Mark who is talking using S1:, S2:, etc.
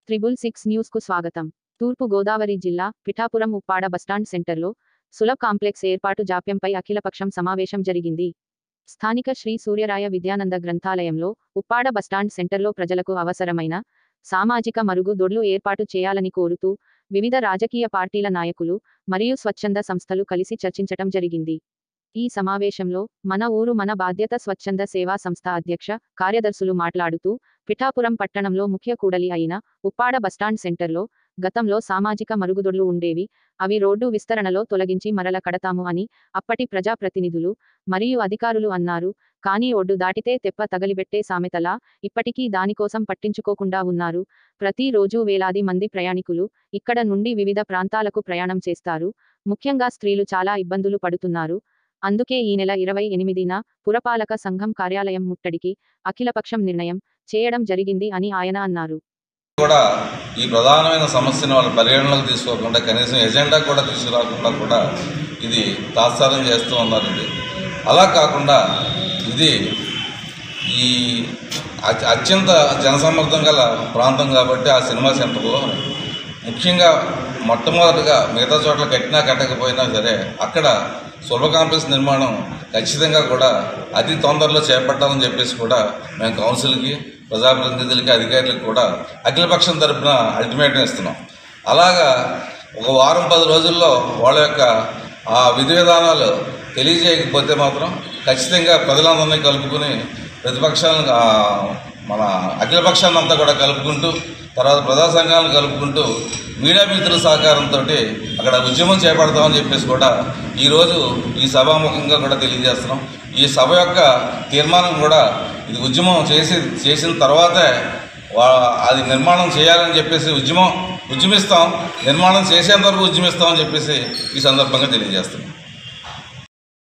S1: triple six news కు స్వాగతం తూర్పు గోదావరి జిల్లా పిఠాపురం ఉప్పాడ బస్టాండ్ సెంటర్లో సులభ్ కాంప్లెక్స్ ఏర్పాటు జాప్యంపై అఖిలపక్షం సమావేశం జరిగింది స్థానిక శ్రీ సూర్యరాయ విద్యానంద గ్రంథాలయంలో ఉప్పాడ బస్టాండ్ సెంటర్లో ప్రజలకు అవసరమైన సామాజిక మరుగుదొడ్లు ఏర్పాటు చేయాలని కోరుతూ వివిధ రాజకీయ పార్టీల నాయకులు మరియు స్వచ్ఛంద సంస్థలు కలిసి చర్చించటం జరిగింది ఈ సమావేశంలో మన ఊరు మన బాధ్యత స్వచ్ఛంద సేవా సంస్థ అధ్యక్ష కార్యదర్శులు మాట్లాడుతూ పిఠాపురం పట్టణంలో ముఖ్య కూడలి అయిన ఉప్పాడ బస్టాండ్ సెంటర్లో గతంలో సామాజిక మరుగుదొడ్లు ఉండేవి అవి రోడ్డు విస్తరణలో తొలగించి మరల కడతాము అని అప్పటి ప్రజాప్రతినిధులు మరియు అధికారులు అన్నారు కానీ ఒడ్డు దాటితే తెప్ప తగలిబెట్టే సామెతలా ఇప్పటికీ దానికోసం పట్టించుకోకుండా ఉన్నారు ప్రతిరోజు వేలాది మంది ప్రయాణికులు ఇక్కడ నుండి వివిధ ప్రాంతాలకు ప్రయాణం చేస్తారు ముఖ్యంగా స్త్రీలు చాలా ఇబ్బందులు పడుతున్నారు అందుకే ఈ నెల ఇరవై ఎనిమిదిన పురపాలక సంఘం కార్యాలయం ముట్టడికి అఖిలపక్షం నిర్ణయం చేయడం జరిగింది అని ఆయన అన్నారు
S2: కూడా ఈ ప్రధానమైన సమస్యను వాళ్ళ పరిగణలోకి తీసుకోకుండా కనీసం ఎజెండా కూడా తీసుకురాకుండా కూడా ఇది తాత్సారం చేస్తూ ఉన్నారండి అలా కాకుండా ఇది ఈ అత్య- అత్యంత జనసమ్మర్దం గల ప్రాంతం కాబట్టి ఆ సినిమా సెంటర్లో ముఖ్యంగా మొట్టమొదటిగా మిగతా చోట్ల కట్టినా కట్టకపోయినా సరే అక్కడ సులభ కాంప్లెక్స్ నిర్మాణం ఖచ్చితంగా కూడా అతి తొందరలో చేపట్టాలని చెప్పేసి కూడా మేము కౌన్సిల్కి ప్రజాప్రతినిధులకి అధికారులకు కూడా అఖిలపక్షం తరపున అల్టిమేటం ఇస్తున్నాం అలాగా ఒక వారం పది రోజుల్లో వాళ్ళ యొక్క ఆ విధి విధానాలు తెలియజేయకపోతే మాత్రం ఖచ్చితంగా ప్రజలందరినీ కలుపుకుని ప్రతిపక్షాలను ఆ, మన అఖిల పక్షాన్ని అంతా కూడా కలుపుకుంటూ తర్వాత ప్రజా సంఘాలను కలుపుకుంటూ మీడియా మిత్రుల సహకారంతో అక్కడ ఉద్యమం చేపడతామని చెప్పేసి కూడా ఈరోజు ఈ సభాముఖంగా కూడా తెలియజేస్తున్నాం ఈ సభ యొక్క తీర్మానం కూడా ఇది ఉద్యమం చేసి చేసిన తర్వాతే వా అది నిర్మాణం చేయాలని చెప్పేసి ఉద్యమం ఉద్యమిస్తాం నిర్మాణం చేసేంత వరకు ఉద్యమిస్తామని చెప్పేసి ఈ సందర్భంగా తెలియజేస్తున్నాం